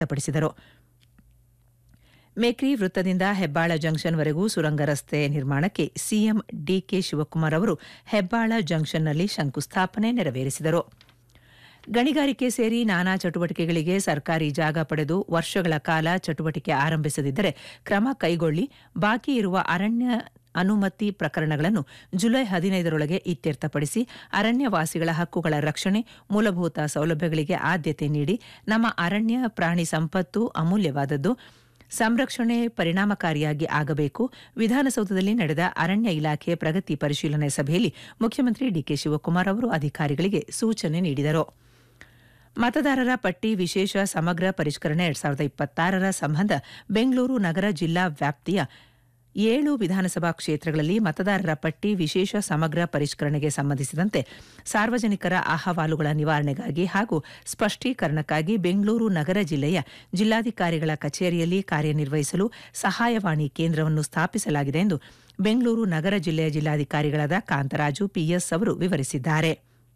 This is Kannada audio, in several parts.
ವ್ಯಕ್ತಪಡಿಸಿದರು ಮೇಕ್ರಿ ವೃತ್ತದಿಂದ ಹೆಬ್ಬಾಳ ಜಂಕ್ಷನ್ವರೆಗೂ ಸುರಂಗ ರಸ್ತೆ ನಿರ್ಮಾಣಕ್ಕೆ ಸಿಎಂ ಡಿಕೆ ಶಿವಕುಮಾರ್ ಅವರು ಹೆಬ್ಬಾಳ ಜಂಕ್ಷನ್ನಲ್ಲಿ ಶಂಕುಸ್ಥಾಪನೆ ನೆರವೇರಿಸಿದರು ಗಣಿಗಾರಿಕೆ ಸೇರಿ ನಾನಾ ಚಟುವಟಿಕೆಗಳಿಗೆ ಸರ್ಕಾರಿ ಜಾಗ ಪಡೆದು ವರ್ಷಗಳ ಕಾಲ ಚಟುವಟಿಕೆ ಆರಂಭಿಸದಿದ್ದರೆ ಕ್ರಮ ಕೈಗೊಳ್ಳಿ ಬಾಕಿ ಇರುವ ಅರಣ್ಯ ಅನುಮತಿ ಪ್ರಕರಣಗಳನ್ನು ಜುಲೈ ಹದಿನೈದರೊಳಗೆ ಇತ್ಯರ್ಥಪಡಿಸಿ ಅರಣ್ಯವಾಸಿಗಳ ಹಕ್ಕುಗಳ ರಕ್ಷಣೆ ಮೂಲಭೂತ ಸೌಲಭ್ಯಗಳಿಗೆ ಆದ್ಯತೆ ನೀಡಿ ನಮ್ಮ ಅರಣ್ಯ ಪ್ರಾಣಿ ಸಂಪತ್ತು ಅಮೂಲ್ಯವಾದದ್ದು ಸಂರಕ್ಷಣೆ ಪರಿಣಾಮಕಾರಿಯಾಗಿ ಆಗಬೇಕು ವಿಧಾನಸೌಧದಲ್ಲಿ ನಡೆದ ಅರಣ್ಯ ಇಲಾಖೆ ಪ್ರಗತಿ ಪರಿಶೀಲನೆ ಸಭೆಯಲ್ಲಿ ಮುಖ್ಯಮಂತ್ರಿ ಡಿಕೆ ಶಿವಕುಮಾರ್ ಅವರು ಅಧಿಕಾರಿಗಳಿಗೆ ಸೂಚನೆ ನೀಡಿದರು ಮತದಾರರ ಪಟ್ಟಿ ವಿಶೇಷ ಸಮಗ್ರ ಪರಿಷ್ಕರಣೆ ಎರಡ್ ಸಾವಿರದ ಇಪ್ಪತ್ತಾರರ ಸಂಬಂಧ ಬೆಂಗಳೂರು ನಗರ ಜಿಲ್ಲಾ ವ್ಯಾಪ್ತಿಯ ಏಳು ವಿಧಾನಸಭಾ ಕ್ಷೇತ್ರಗಳಲ್ಲಿ ಮತದಾರರ ಪಟ್ಟಿ ವಿಶೇಷ ಸಮಗ್ರ ಪರಿಷ್ಕರಣೆಗೆ ಸಂಬಂಧಿಸಿದಂತೆ ಸಾರ್ವಜನಿಕರ ಅಹವಾಲುಗಳ ನಿವಾರಣೆಗಾಗಿ ಹಾಗೂ ಸ್ಪಷ್ಟೀಕರಣಕ್ಕಾಗಿ ಬೆಂಗಳೂರು ನಗರ ಜಿಲ್ಲೆಯ ಜಿಲ್ಲಾಧಿಕಾರಿಗಳ ಕಚೇರಿಯಲ್ಲಿ ಕಾರ್ಯನಿರ್ವಹಿಸಲು ಸಹಾಯವಾಣಿ ಕೇಂದ್ರವನ್ನು ಸ್ಥಾಪಿಸಲಾಗಿದೆ ಎಂದು ಬೆಂಗಳೂರು ನಗರ ಜಿಲ್ಲೆಯ ಜಿಲ್ಲಾಧಿಕಾರಿಗಳಾದ ಕಾಂತರಾಜು ಪಿಎಸ್ ಅವರು ವಿವರಿಸಿದ್ದಾರೆ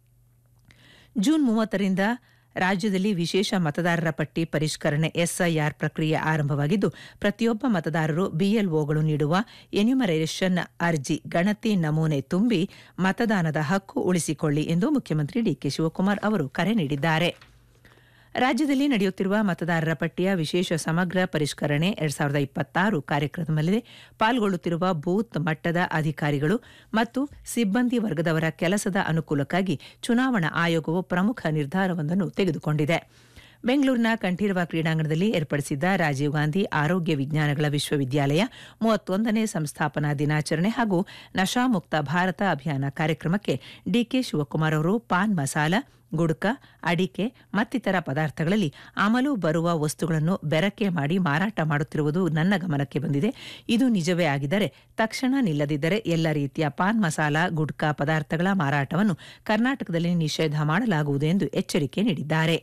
ಜೂನ್ ಮೂವತ್ತರಿಂದ ರಾಜ್ಯದಲ್ಲಿ ವಿಶೇಷ ಮತದಾರರ ಪಟ್ಟಿ ಪರಿಷ್ಕರಣೆ ಎಸ್ಐಆರ್ ಪ್ರಕ್ರಿಯೆ ಆರಂಭವಾಗಿದ್ದು ಪ್ರತಿಯೊಬ್ಬ ಮತದಾರರು ಬಿಎಲ್ಒಗಳು ನೀಡುವ ಎನ್ಯುಮರೇಷನ್ ಅರ್ಜಿ ಗಣತಿ ನಮೂನೆ ತುಂಬಿ ಮತದಾನದ ಹಕ್ಕು ಉಳಿಸಿಕೊಳ್ಳಿ ಎಂದು ಮುಖ್ಯಮಂತ್ರಿ ಡಿಕೆ ಶಿವಕುಮಾರ್ ಅವರು ಕರೆ ನೀಡಿದ್ದಾರೆ ರಾಜ್ಯದಲ್ಲಿ ನಡೆಯುತ್ತಿರುವ ಮತದಾರರ ಪಟ್ಟಿಯ ವಿಶೇಷ ಸಮಗ್ರ ಪರಿಷ್ಕರಣೆ ಎರಡ್ ಸಾವಿರದ ಇಪ್ಪತ್ತಾರು ಕಾರ್ಯಕ್ರಮದಲ್ಲಿ ಪಾಲ್ಗೊಳ್ಳುತ್ತಿರುವ ಬೂತ್ ಮಟ್ಟದ ಅಧಿಕಾರಿಗಳು ಮತ್ತು ಸಿಬ್ಬಂದಿ ವರ್ಗದವರ ಕೆಲಸದ ಅನುಕೂಲಕ್ಕಾಗಿ ಚುನಾವಣಾ ಆಯೋಗವು ಪ್ರಮುಖ ನಿರ್ಧಾರವೊಂದನ್ನು ತೆಗೆದುಕೊಂಡಿದೆ ಬೆಂಗಳೂರಿನ ಕಂಠೀರವ ಕ್ರೀಡಾಂಗಣದಲ್ಲಿ ಏರ್ಪಡಿಸಿದ್ದ ರಾಜೀವ್ ಗಾಂಧಿ ಆರೋಗ್ಯ ವಿಜ್ಞಾನಗಳ ವಿಶ್ವವಿದ್ಯಾಲಯ ಮೂವತ್ತೊಂದನೇ ಸಂಸ್ಥಾಪನಾ ದಿನಾಚರಣೆ ಹಾಗೂ ನಶಾಮುಕ್ತ ಭಾರತ ಅಭಿಯಾನ ಕಾರ್ಯಕ್ರಮಕ್ಕೆ ಡಿಕೆ ಶಿವಕುಮಾರ್ ಅವರು ಪಾನ್ ಮಸಾಲ ಗುಡ್ಕ ಅಡಿಕೆ ಮತ್ತಿತರ ಪದಾರ್ಥಗಳಲ್ಲಿ ಅಮಲು ಬರುವ ವಸ್ತುಗಳನ್ನು ಬೆರಕೆ ಮಾಡಿ ಮಾರಾಟ ಮಾಡುತ್ತಿರುವುದು ನನ್ನ ಗಮನಕ್ಕೆ ಬಂದಿದೆ ಇದು ನಿಜವೇ ಆಗಿದ್ದರೆ ತಕ್ಷಣ ನಿಲ್ಲದಿದ್ದರೆ ಎಲ್ಲ ರೀತಿಯ ಪಾನ್ ಮಸಾಲ ಗುಡ್ಕಾ ಪದಾರ್ಥಗಳ ಮಾರಾಟವನ್ನು ಕರ್ನಾಟಕದಲ್ಲಿ ನಿಷೇಧ ಮಾಡಲಾಗುವುದು ಎಂದು ಎಚ್ಚರಿಕೆ ನೀಡಿದ್ದಾರೆ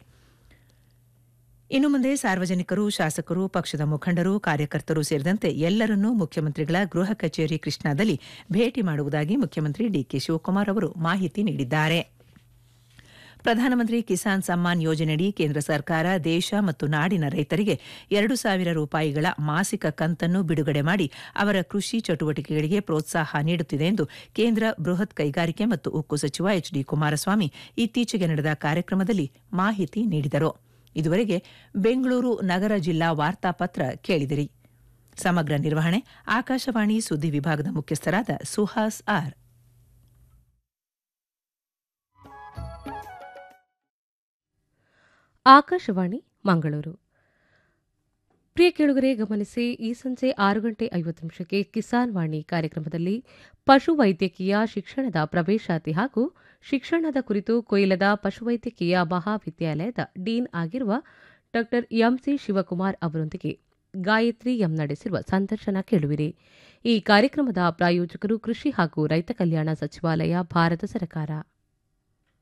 ಇನ್ನು ಮುಂದೆ ಸಾರ್ವಜನಿಕರು ಶಾಸಕರು ಪಕ್ಷದ ಮುಖಂಡರು ಕಾರ್ಯಕರ್ತರು ಸೇರಿದಂತೆ ಎಲ್ಲರನ್ನೂ ಮುಖ್ಯಮಂತ್ರಿಗಳ ಗೃಹ ಕಚೇರಿ ಕೃಷ್ಣಾದಲ್ಲಿ ಭೇಟಿ ಮಾಡುವುದಾಗಿ ಮುಖ್ಯಮಂತ್ರಿ ಡಿಕೆ ಶಿವಕುಮಾರ್ ಅವರು ಮಾಹಿತಿ ನೀಡಿದ್ದಾರೆ ಪ್ರಧಾನಮಂತ್ರಿ ಕಿಸಾನ್ ಸಮ್ಮಾನ್ ಯೋಜನೆಯಡಿ ಕೇಂದ್ರ ಸರ್ಕಾರ ದೇಶ ಮತ್ತು ನಾಡಿನ ರೈತರಿಗೆ ಎರಡು ಸಾವಿರ ರೂಪಾಯಿಗಳ ಮಾಸಿಕ ಕಂತನ್ನು ಬಿಡುಗಡೆ ಮಾಡಿ ಅವರ ಕೃಷಿ ಚಟುವಟಿಕೆಗಳಿಗೆ ಪ್ರೋತ್ಸಾಹ ನೀಡುತ್ತಿದೆ ಎಂದು ಕೇಂದ್ರ ಬೃಹತ್ ಕೈಗಾರಿಕೆ ಮತ್ತು ಉಕ್ಕು ಸಚಿವ ಎಚ್ ಡಿ ಕುಮಾರಸ್ವಾಮಿ ಇತ್ತೀಚೆಗೆ ನಡೆದ ಕಾರ್ಯಕ್ರಮದಲ್ಲಿ ಮಾಹಿತಿ ನೀಡಿದರು ಇದುವರೆಗೆ ಬೆಂಗಳೂರು ನಗರ ಜಿಲ್ಲಾ ವಾರ್ತಾಪತ್ರ ಕೇಳಿದಿರಿ ಸಮಗ್ರ ನಿರ್ವಹಣೆ ಆಕಾಶವಾಣಿ ಸುದ್ದಿ ವಿಭಾಗದ ಮುಖ್ಯಸ್ಥರಾದ ಸುಹಾಸ್ ಆರ್ ಆಕಾಶವಾಣಿ ಮಂಗಳೂರು ಪ್ರಿಯ ಕೇಳುಗರೆ ಗಮನಿಸಿ ಈ ಸಂಜೆ ಆರು ಗಂಟೆ ಐವತ್ತು ನಿಮಿಷಕ್ಕೆ ಕಿಸಾನ್ ವಾಣಿ ಕಾರ್ಯಕ್ರಮದಲ್ಲಿ ಪಶು ವೈದ್ಯಕೀಯ ಶಿಕ್ಷಣದ ಪ್ರವೇಶಾತಿ ಹಾಗೂ ಶಿಕ್ಷಣದ ಕುರಿತು ಕೊಯ್ಲದ ಪಶುವೈದ್ಯಕೀಯ ಮಹಾವಿದ್ಯಾಲಯದ ಡೀನ್ ಆಗಿರುವ ಡಾ ಎಂಸಿ ಶಿವಕುಮಾರ್ ಅವರೊಂದಿಗೆ ಗಾಯತ್ರಿ ಎಂ ನಡೆಸಿರುವ ಸಂದರ್ಶನ ಕೇಳುವಿರಿ ಈ ಕಾರ್ಯಕ್ರಮದ ಪ್ರಾಯೋಜಕರು ಕೃಷಿ ಹಾಗೂ ರೈತ ಕಲ್ಯಾಣ ಸಚಿವಾಲಯ ಭಾರತ ಸರ್ಕಾರ